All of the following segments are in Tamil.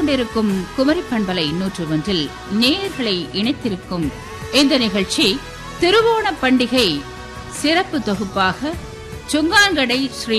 கேட்டுக்கொண்டிருக்கும் குமரி பண்பலை நூற்று ஒன்றில் நேயர்களை இணைத்திருக்கும் இந்த நிகழ்ச்சி திருவோண பண்டிகை சிறப்பு தொகுப்பாக சுங்காங்கடை ஸ்ரீ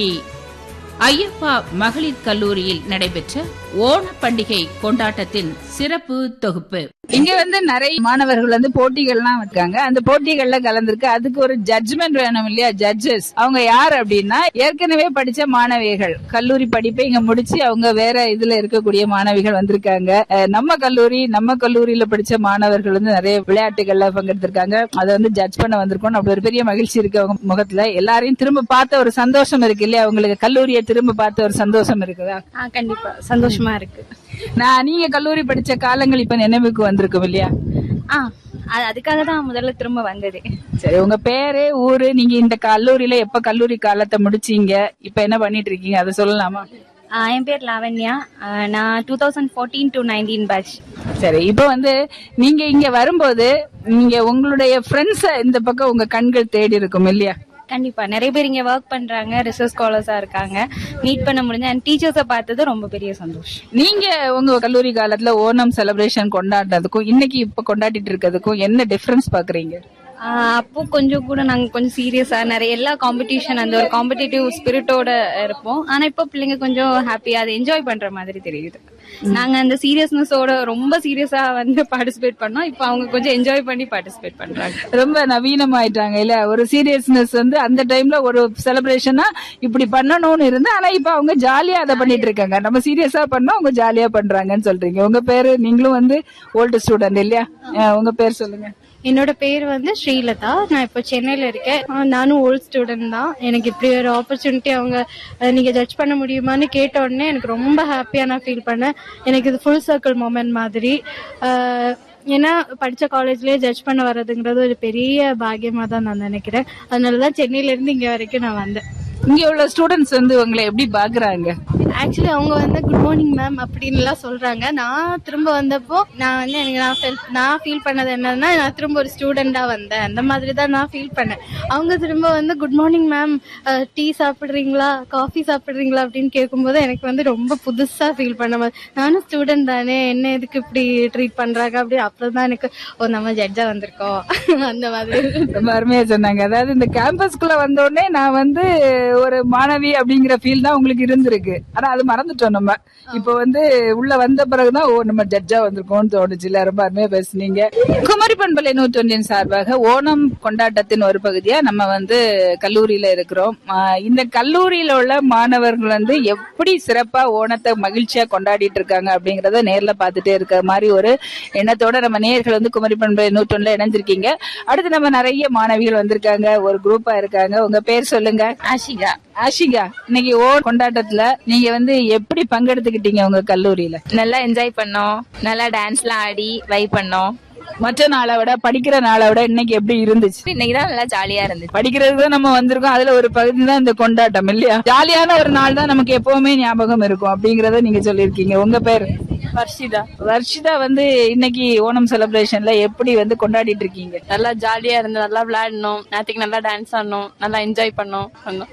ஐயப்பா மகளிர் கல்லூரியில் நடைபெற்ற ஓண பண்டிகை கொண்டாட்டத்தின் சிறப்பு தொகுப்பு இங்க வந்து நிறைய மாணவர்கள் வந்து போட்டிகள்லாம் இருக்காங்க அந்த போட்டிகள்ல கலந்துருக்கு அதுக்கு ஒரு ஜட்ஜ்மெண்ட் வேணும் இல்லையா ஜட்ஜஸ் அவங்க யார் அப்படின்னா ஏற்கனவே படிச்ச மாணவிகள் கல்லூரி படிப்பை இங்க முடிச்சு அவங்க வேற இதுல இருக்கக்கூடிய மாணவிகள் வந்திருக்காங்க அஹ் நம்ம கல்லூரி நம்ம கல்லூரியில படிச்ச மாணவர்கள் வந்து நிறைய விளையாட்டுகள்ல பங்கெடுத்திருக்காங்க அதை வந்து ஜட்ஜ் பண்ண வந்திருக்கோம் அப்படி ஒரு பெரிய மகிழ்ச்சி இருக்கு அவங்க முகத்துல எல்லாரையும் திரும்ப பார்த்த ஒரு சந்தோஷம் இருக்கு இல்லையா அவங்களுக்கு கல்லூரியை திரும்ப பார்த்த ஒரு சந்தோஷம் இருக்குதா ஆ கண்டிப்பா சந்தோஷமா இருக்கு நான் நீங்க கல்லூரி படிச்ச காலங்கள் இப்ப நினைவுக்கு வந்திருக்கும் இல்லையா ஆ அது அதுக்காக தான் முதல்ல திரும்ப வந்ததே சரி உங்க பேரு ஊரு நீங்க இந்த கல்லூரியில எப்ப கல்லூரி காலத்தை முடிச்சீங்க இப்ப என்ன பண்ணிட்டு இருக்கீங்க அதை சொல்லலாமா ஆ, என் பேர் லாவண்யா ஆ, நான் two thousand fourteen to nineteen batch சரி இப்ப வந்து நீங்க இங்க வரும்போது நீங்க உங்களுடைய ஃப்ரெண்ட்ஸ இந்த பக்கம் உங்க கண்கள் தேடி இருக்கும் இல்லையா கண்டிப்பா நிறைய பேர் இங்க ஒர்க் பண்றாங்க ரிசர்ச் ஸ்காலர்ஸா இருக்காங்க மீட் பண்ண முடிஞ்ச அண்ட் டீச்சர்ஸை பார்த்தது ரொம்ப பெரிய சந்தோஷம் நீங்க உங்க கல்லூரி காலத்துல ஓணம் செலிப்ரேஷன் கொண்டாடுறதுக்கும் இன்னைக்கு இப்ப கொண்டாடிட்டு இருக்கிறதுக்கும் என்ன டிஃபரன்ஸ் பாக்குறீங்க ஆ, அப்போ கொஞ்சம் கூட நாங்க கொஞ்சம் சீரியஸா நிறைய எல்லா காம்படிஷன் அந்த ஒரு காம்படிட்டிவ் ஸ்பிரிட்டோட இருப்போம் ஆனா இப்போ பிள்ளைங்க கொஞ்சம் ஹாப்பியா அதை என்ஜாய் பண்ற மாதிரி தெரியுது நாங்க அந்த சீரியஸ்னஸோட ரொம்ப சீரியஸா வந்து பார்ட்டிசிபேட் பண்ணோம் இப்போ அவங்க கொஞ்சம் என்ஜாய் பண்ணி பார்ட்டிசிபேட் பண்றாங்க ரொம்ப நவீனமாயிட்டாங்க இல்ல ஒரு சீரியஸ்னஸ் வந்து அந்த டைம்ல ஒரு செலிப்ரேஷனா இப்படி பண்ணணும்னு இருந்து ஆனா இப்ப அவங்க ஜாலியா அதை பண்ணிட்டு இருக்காங்க நம்ம சீரியஸா பண்ணா அவங்க ஜாலியா பண்றாங்கன்னு சொல்றீங்க உங்க பேரு நீங்களும் வந்து ஓல்டு ஸ்டூடெண்ட் இல்லையா அஹ் உங்க பேர் சொல்லுங்க என்னோட பேர் வந்து ஸ்ரீலதா நான் இப்போ சென்னையில் இருக்கேன் ஆ, நானும் ஓல்ட் ஸ்டூடெண்ட் தான் எனக்கு இப்படி ஒரு ஆப்பர்ச்சுனிட்டி அவங்க அஹ், நீங்க ஜட்ஜ் பண்ண முடியுமான்னு கேட்ட உடனே எனக்கு ரொம்ப ஹாப்பியாக நான் ஃபீல் பண்ணேன் எனக்கு இது ஃபுல் சர்க்கிள் மூமெண்ட் மாதிரி அஹ், ஏன்னா படிச்ச காலேஜ்லயே ஜட்ஜ் பண்ண வர்றதுங்கிறது ஒரு பெரிய பாக்கியமா தான் நான் நினைக்கிறேன் அதனால தான் சென்னையில இருந்து இங்க வரைக்கும் நான் வந்தேன் இங்க உள்ள ஸ்டூடெண்ட்ஸ் வந்து உங்களை எப்படி பாக்குறாங்க ஆக்சுவலி அவங்க வந்து குட் மார்னிங் மேம் அப்படின்னு எல்லாம் சொல்றாங்க நான் திரும்ப வந்தப்போ நான் வந்து எனக்கு நான் feel- நான் ஃபீல் பண்ணது என்னன்னா நான் திரும்ப ஒரு ஸ்டூடெண்டா வந்தேன் அந்த மாதிரி தான் நான் ஃபீல் பண்ணேன் அவங்க திரும்ப வந்து குட் மார்னிங் மேம் டீ சாப்பிடுறீங்களா காஃபி சாப்பிடுறீங்களா அப்படின்னு கேட்கும்போது எனக்கு வந்து ரொம்ப புதுசா ஃபீல் பண்ண மாதிரி நானும் ஸ்டூடெண்ட் தானே என்ன எதுக்கு இப்படி ட்ரீட் பண்றாங்க அப்படி அப்புறம் தான் எனக்கு ஓ நம்ம ஜட்ஜா வந்திருக்கோம் அந்த மாதிரி ரொம்ப அருமையா சொன்னாங்க அதாவது இந்த கேம்பஸ்குள்ள வந்த உடனே நான் வந்து ஒரு மாணவி அப்படிங்கிற ஃபீல் தான் உங்களுக்கு இருந்திருக்கு ஆனா அது மறந்துட்டோம் நம்ம இப்ப வந்து உள்ள வந்த பிறகுதான் ஓ நம்ம ஜட்ஜா வந்திருக்கோம்னு தோணுச்சு இல்ல ரொம்ப அருமையா பேசுனீங்க குமரி பண்பலை நூற்றொன்றின் சார்பாக ஓணம் கொண்டாட்டத்தின் ஒரு பகுதியா நம்ம வந்து கல்லூரியில இருக்கிறோம் ஆஹ் இந்த கல்லூரியில உள்ள மாணவர்கள் வந்து எப்படி சிறப்பா ஓணத்தை மகிழ்ச்சியா கொண்டாடிட்டு இருக்காங்க அப்படிங்கறத நேர்ல பாத்துட்டே இருக்க மாதிரி ஒரு எண்ணத்தோட நம்ம நேயர்கள் வந்து குமரி பண்பலை நூற்றொன்னுல இணைஞ்சிருக்கீங்க அடுத்து நம்ம நிறைய மாணவிகள் வந்திருக்காங்க ஒரு குரூப்பா இருக்காங்க உங்க பேர் சொல்லுங்க ஆஷிகா ஆஷிகா இன்னைக்கு ஓ கொண்டாட்டத்துல நீங்க வந்து எப்படி பங்கெடுத்துக்கிட்டீங்க உங்க கல்லூரியில நல்லா என்ஜாய் பண்ணோம் நல்லா டான்ஸ்லாம் ஆடி வைப் பண்ணோம் மற்ற நாளை விட படிக்கிற நாளை விட இன்னைக்கு எப்படி இருந்துச்சு இன்னைக்கு தான் நல்லா ஜாலியா இருந்துச்சு படிக்கிறதுக்கு தான் நம்ம வந்திருக்கோம் அதுல ஒரு பகுதி தான் இந்த கொண்டாட்டம் இல்லையா ஜாலியான ஒரு நாள் தான் நமக்கு எப்பவுமே ஞாபகம் இருக்கும் அப்படிங்கறத நீங்க சொல்லியிருக்கீங்க உங்க பேர் வர்ஷிதா வர்ஷிதா வந்து இன்னைக்கு ஓணம் செலிப்ரேஷன்ல எப்படி வந்து கொண்டாடிட்டு இருக்கீங்க நல்லா ஜாலியா இருந்து நல்லா விளையாடணும் நேற்றுக்கு நல்லா டான்ஸ் ஆடணும் நல்லா என்ஜாய் பண்ணோம் பண்ணோம்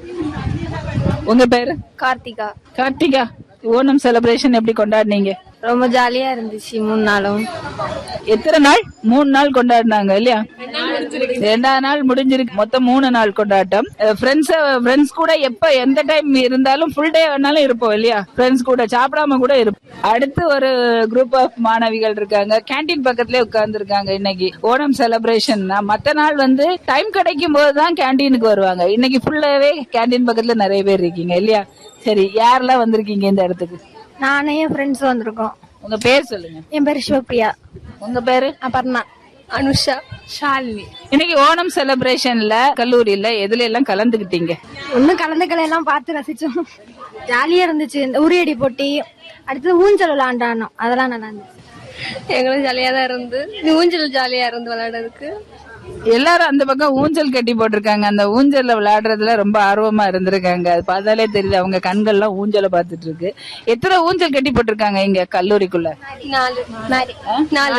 உங்க பேரு கார்த்திகா கார்த்திகா ஓணம் செலிப்ரேஷன் எப்படி கொண்டாடினீங்க ரொம்ப ஜாலியா இருந்துச்சு மூணு நாளும் எத்தனை நாள் மூணு நாள் கொண்டாடினாங்க இல்லையா ரெண்டாவது நாள் முடிஞ்சிருக்கு மொத்தம் மூணு நாள் கொண்டாட்டம் ஃப்ரெண்ட்ஸ் ஃப்ரெண்ட்ஸ் கூட எப்ப எந்த டைம் இருந்தாலும் ஃபுல் டே வேணாலும் இருப்போம் இல்லையா ஃப்ரெண்ட்ஸ் கூட சாப்பிடாம கூட இருப்போம் அடுத்து ஒரு குரூப் ஆஃப் மாணவிகள் இருக்காங்க கேண்டீன் பக்கத்துலயே உட்கார்ந்து இருக்காங்க இன்னைக்கு ஓணம் செலிப்ரேஷன் மத்த நாள் வந்து டைம் கிடைக்கும் போது தான் கேண்டீனுக்கு வருவாங்க இன்னைக்கு ஃபுல்லாவே கேண்டீன் பக்கத்துல நிறைய பேர் இருக்கீங்க இல்லையா சரி யாரெல்லாம் வந்திருக்கீங்க இந்த இடத்துக்கு நானே என் ஃப்ரெண்ட்ஸ் வந்திருக்கோம் உங்க பேர் சொல்லுங்க என் பேர் சிவபிரியா உங்க பேரு அபர்ணா அனுஷா ஷாலினி இன்னைக்கு ஓணம் செலிப்ரேஷன்ல கல்லூரியில எதுல எல்லாம் கலந்துகிட்டீங்க ஒன்னும் கலந்துக்களை எல்லாம் பார்த்து ரசிச்சோம் ஜாலியா இருந்துச்சு இந்த உரியடி போட்டி அடுத்து ஊஞ்சல் விளாண்டானோம் அதெல்லாம் நல்லா இருந்துச்சு எங்களும் ஜாலியா தான் இருந்து ஊஞ்சல் ஜாலியா இருந்து விளையாடுறதுக்கு எல்லாரும் அந்த பக்கம் ஊஞ்சல் கட்டி போட்டிருக்காங்க அந்த ஊஞ்சல்ல விளையாடுறதுல ரொம்ப ஆர்வமா இருந்திருக்காங்க அது பார்த்தாலே தெரியுது அவங்க கண்கள்லாம் ஊஞ்சலை பார்த்துட்டு இருக்கு எத்தனை ஊஞ்சல் கட்டி போட்டிருக்காங்க இங்க கல்லூரிக்குள்ள நாலு நாலு